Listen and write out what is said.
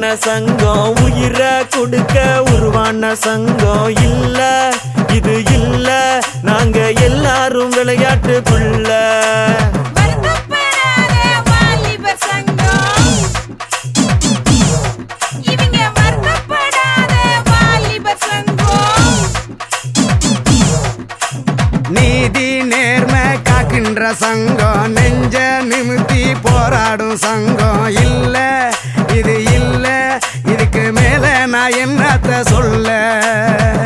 உருவான சங்கம் உயிரை கொடுக்க உருவான சங்கம் இல்ல இது இல்ல நாங்க எல்லாரும் விளையாட்டுக்குள்ள வருத்தப்படாத வாலிபர் சங்கம். இவங்க வருத்தப்படாத வாலிபர் சங்கம். நீதி நேர்மை காக்கின்ற சங்கம் நெஞ்ச நிமித்தி போராடும் சங்கம் இல்ல இது இல்ல இதுக்கு மேல நான் என்னத்த சொல்ல